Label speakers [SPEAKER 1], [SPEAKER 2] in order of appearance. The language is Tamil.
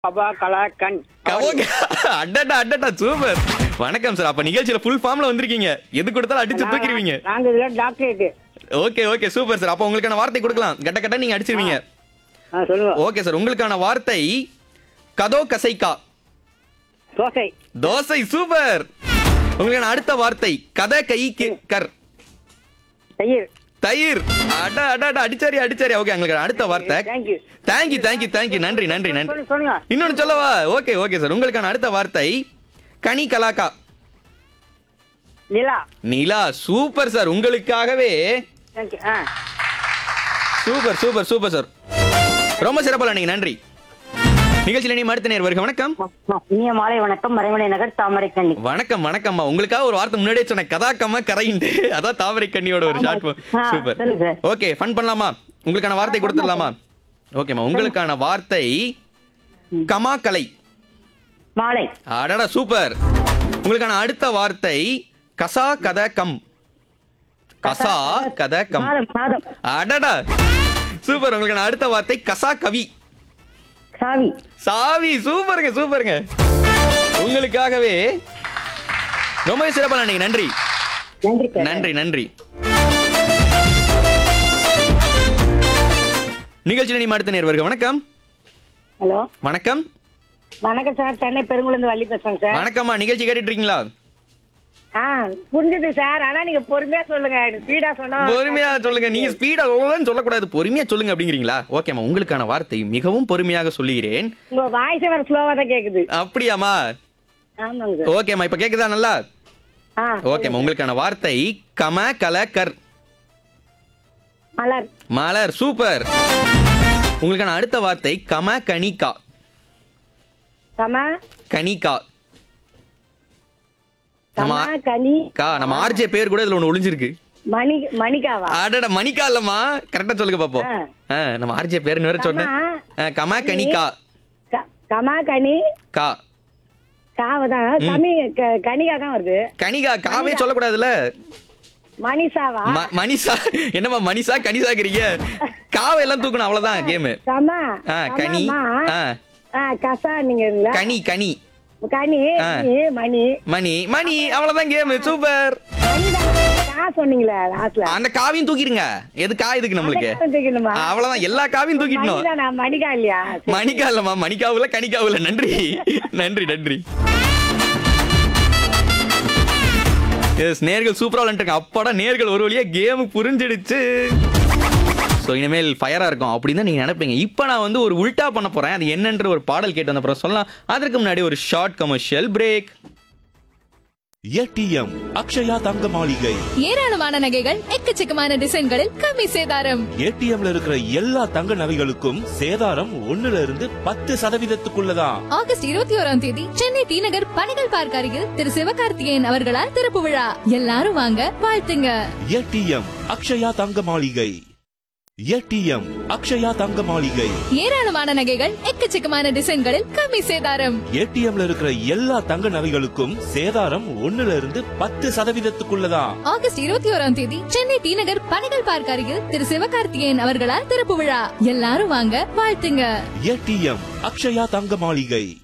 [SPEAKER 1] கபா கலாக்கண்
[SPEAKER 2] கவோங்க அடடா அடடா சூப்பர் வணக்கம் சார் அப்ப நிகழ்ச்சியில ஃபுல் ஃபார்ம்ல வந்திருக்கீங்க எது கொடுத்தாலும் அடிச்சு தூக்கிடுவீங்க
[SPEAKER 1] நாங்க இதுல doctorate
[SPEAKER 2] okay okay super sir அப்ப உங்களுக்கான வார்த்தை கொடுக்கலாம் கட்ட கட்ட நீங்க அடிச்சிருவீங்க
[SPEAKER 1] ஆ சொல்லுங்க
[SPEAKER 2] ஓகே சார் உங்களுக்கான வார்த்தை கதோ கசைக்கா
[SPEAKER 1] தோசை
[SPEAKER 2] தோசை சூப்பர் உங்களுக்கான அடுத்த வார்த்தை கதை கை கி- கர்
[SPEAKER 1] தயிர்
[SPEAKER 2] தயிர் அட அட அட அடிச்சாரி அடிச்சாரி ஓகே உங்களுக்கு அடுத்த வார்த்தை
[SPEAKER 1] தேங்க்யூ
[SPEAKER 2] தேங்க்யூ தேங்க்யூ தேங்க்யூ நன்றி நன்றி நன்றி
[SPEAKER 1] சொல்லுங்க சொல்லுங்க
[SPEAKER 2] இன்னொன்னு சொல்லவா ஓகே ஓகே சார் உங்களுக்கான அடுத்த வார்த்தை கனி கலாக்கா
[SPEAKER 1] நிலா
[SPEAKER 2] நிலா சூப்பர் சார் உங்களுக்காகவே
[SPEAKER 1] தேங்க்யூ ஆ
[SPEAKER 2] சூப்பர் சூப்பர் சூப்பர் சார் ரொம்ப சிறப்பாக நீங்க நன்றி நிகழ்ச்சியில் நீ அடுத்த நேர் வருக வணக்கம்
[SPEAKER 1] இனிய மாலை வணக்கம் மறைமலை நகர் தாமரை கண்ணி
[SPEAKER 2] வணக்கம் வணக்கம்மா உங்களுக்காக ஒரு வார்த்தை முன்னாடியே சொன்னேன் கதாக்கம்மா கரையிண்டு அதான் தாமரை கண்ணியோட ஒரு ஷார்ட்
[SPEAKER 1] ஆ,
[SPEAKER 2] சூப்பர்
[SPEAKER 1] சொல்லுங்க சார்.
[SPEAKER 2] ஓகே ஃபன் பண்ணலாமா உங்களுக்கான வார்த்தை கொடுத்துடலாமா ஓகேம்மா உங்களுக்கான வார்த்தை கமா கலை
[SPEAKER 1] மாலை
[SPEAKER 2] அடடா சூப்பர் உங்களுக்கான அடுத்த வார்த்தை கசா கத கம் கசா கத கம்
[SPEAKER 1] மாதம் மாதம்
[SPEAKER 2] அடடா சூப்பர் உங்களுக்கான அடுத்த வார்த்தை கசா கவி
[SPEAKER 1] சாவி
[SPEAKER 2] சாவி சூப்பருங்க சூப்பருங்க உங்களுக்காகவே ரொம்ப சிறப்பாக நீங்க நன்றி
[SPEAKER 1] நன்றி சார்
[SPEAKER 2] நன்றி நன்றி நிகழ்ச்சியில் நீ அடுத்த நேர்வர்கள் வணக்கம்
[SPEAKER 1] ஹலோ
[SPEAKER 2] வணக்கம்
[SPEAKER 1] வணக்கம் சார் சென்னை பெருங்குளந்து வள்ளி பேசுறேங்க சார்
[SPEAKER 2] வணக்கம்மா நிகழ்ச்சி கேட்டுட்டு இருக்கீங்களா
[SPEAKER 1] ஆ புரிஞ்சுது சார் ஆனா நீங்க பொறுமையா சொல்லுங்க ஸ்பீடா சொன்னா
[SPEAKER 2] பொறுமையா சொல்லுங்க நீங்க ஸ்பீடா சொல்லக்கூடாது பொறுமையா சொல்லுங்க அப்படிங்கிறீங்களா ஓகேம்மா உங்களுக்கான வார்த்தை மிகவும் பொறுமையாக சொல்லுகிறேன்
[SPEAKER 1] உங்க வாய்ஸ் வர ஸ்லோவா தான் கேக்குது
[SPEAKER 2] அப்படியாம்மா
[SPEAKER 1] ஆமாங்க சார்
[SPEAKER 2] ஓகேம்மா இப்ப கேக்குதா நல்லா
[SPEAKER 1] ஆ
[SPEAKER 2] ஓகேம்மா உங்களுக்கான வார்த்தை கம கல கர்
[SPEAKER 1] மலர்
[SPEAKER 2] மலர் சூப்பர் உங்களுக்கான அடுத்த வார்த்தை கம கணிகா
[SPEAKER 1] சம
[SPEAKER 2] கணிகா நம்ம
[SPEAKER 1] சம கனி
[SPEAKER 2] கா நம்ம ஆர்ஜே பேர் கூட இதுல ஒண்ணு ஒளிஞ்சிருக்கு
[SPEAKER 1] மணி மணிக்காவா
[SPEAKER 2] அடட மணிக்கா இல்லம்மா கரெக்டா சொல்லுங்க பாப்போம்
[SPEAKER 1] ஆ.
[SPEAKER 2] ஆ, நம்ம ஆர்ஜே பேருன்னு வேற சொன்னேன் ஆ, கம கணிகா
[SPEAKER 1] க- கமா கனி
[SPEAKER 2] கா
[SPEAKER 1] காவதான் கமி க- கனிகா தான் வருது
[SPEAKER 2] கனிகா காவே சொல்லக்கூடாதுல்ல
[SPEAKER 1] மணிஷாவா
[SPEAKER 2] ம- மணிஷா என்னம்மா மணிஷா கனிஷாக்கிறீங்க காவை எல்லாம் தூக்கணும் அவ்வளவுதான் கேமு
[SPEAKER 1] சம
[SPEAKER 2] ஆ கனி
[SPEAKER 1] சமமா.
[SPEAKER 2] ஆ
[SPEAKER 1] ஆ, கசா நீங்க இல்ல
[SPEAKER 2] கனி கனி
[SPEAKER 1] கனி
[SPEAKER 2] ஆ.
[SPEAKER 1] நீ, மணி
[SPEAKER 2] மணி மணி அவ்வளவுதான் கேமு சூப்பர்
[SPEAKER 1] மணிதான் கா சொன்னீங்களே லாஸ்ட்ல
[SPEAKER 2] அந்த காவையும் தூக்கிடுங்க எது கா இதுக்கு நம்மளுக்கு
[SPEAKER 1] தூக்கணுமா
[SPEAKER 2] அவ்வளவுதான் எல்லா காவையும் தூக்கிடணும்
[SPEAKER 1] மணிதானா மணிகா இல்லையா சரி.
[SPEAKER 2] மணிக்கா இல்லம்மா மணிக்காவுல கணிக்காவுல நன்றி நன்றி நன்றி எஸ் நேர்கள் சூப்பரா விளையாண்டுருங்க அப்பாடா நேர்கள் ஒரு வழியா கேம் புரிஞ்சிடுச்சு ஸோ இனிமேல் ஃபயரா இருக்கும் அப்படின்னு தான் நீங்க நினைப்பீங்க இப்போ நான் வந்து ஒரு உல்டா பண்ண போறேன் அது என்னன்ற ஒரு பாடல் கேட்டு வந்த அப்புறம் சொல்லலாம் அதற்கு முன்னாடி ஒரு short commercial break
[SPEAKER 3] ATM Akshaya Thanga Maligai
[SPEAKER 4] ஏராளமான நகைகள் எக்கச்சக்கமான டிசைன்களில் கம்மி சேதாரம்
[SPEAKER 3] ஏடிஎம்ல இருக்கிற எல்லா தங்க நகைகளுக்கும் சேதாரம் ஒண்ணுல இருந்து பத்து சதவீதத்துக்குள்ளதான்
[SPEAKER 4] ஆகஸ்ட் இருபத்தி ஓராம் தேதி சென்னை டி நகர் பணிகள் பார்க் அருகில் திரு சிவகார்த்திகேயன் அவர்களால் திறப்பு விழா எல்லாரும் வாங்க வாழ்த்துங்க
[SPEAKER 3] ஏடிஎம் அக்ஷயா தங்க மாளிகை ஏடிஎம் அக்ஷயா தங்க மாளிகை
[SPEAKER 4] ஏராளமான நகைகள் எக்கச்சக்கமான டிசைன்களில் கம்மி சேதாரம்
[SPEAKER 3] ஏடிஎம்ல இருக்கிற எல்லா தங்க நகைகளுக்கும் சேதாரம் ஒண்ணுல இருந்து பத்து சதவீதத்துக்குள்ளதான்
[SPEAKER 4] ஆகஸ்ட் இருபத்தி ஓராம் தேதி சென்னை டி நகர் பணிகள் பார்க் அருகில் திரு சிவகார்த்திகேயன் அவர்களால் திறப்பு விழா எல்லாரும் வாங்க வாழ்த்துங்க
[SPEAKER 3] ஏடிஎம் அக்ஷயா தங்க மாளிகை